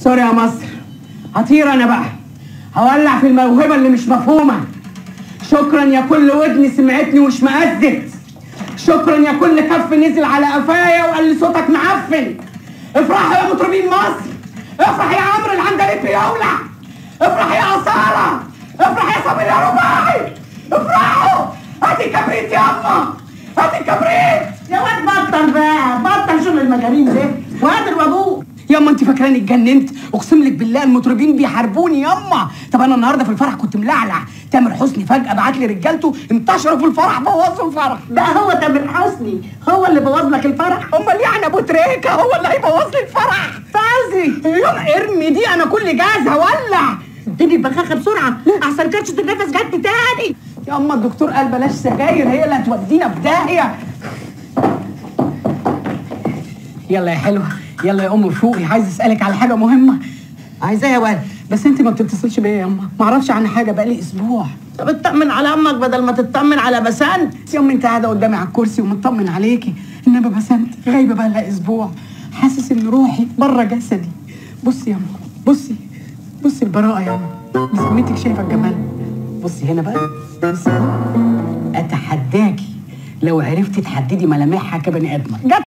سوري يا مصر هطير انا بقى هولع في الموهبه اللي مش مفهومه شكرا يا كل ودن سمعتني واشمئزت شكرا يا كل كف نزل على قفايا وقال لي صوتك معفن افرحوا يا مطربين مصر افرح يا عمرو العندليب يولع افرح يا أصالة افرح يا صابر يا رباعي افرحوا هاتي كبريت يا اما هاتي كبريت يا واد بطل بقى بطل شغل المجانين ده وقادر وابوه ياما انت فاكراني اتجننت اقسم لك بالله المطربين بيحاربوني ياما طب انا النهارده في الفرح كنت ملعلع تامر حسني فجاه بعت لي رجالته انتشروا في الفرح بوظوا الفرح ده هو تامر حسني هو اللي بوظ لك الفرح امال يعني ابو تريكه هو اللي هيبوظ لي الفرح فازي يوم ارمي دي انا كل جاهز هولع اديني البخاخه بسرعه احسن كرشه النفس جت تاني ياما الدكتور قال بلاش سجاير هي اللي هتودينا في داهيه يلا يا حلوه يلا يا ام فوقي عايز اسالك على حاجه مهمه عايزاه يا ولد بس انت ما بتتصلش بيا يا اما ما اعرفش عنها حاجه بقالي اسبوع طب اطمن على امك بدل ما تطمن على بسنت يا امي انت قاعده قدامي على الكرسي ومطمن عليكي انما بسنت غايبه بقى لها اسبوع حاسس ان روحي بره جسدي بصي يا اما بصي بصي البراءه يا اما بذمتك شايفه الجمال بصي هنا بقى بصي اتحداكي لو عرفتي تحددي ملامحها كبني ادمه جت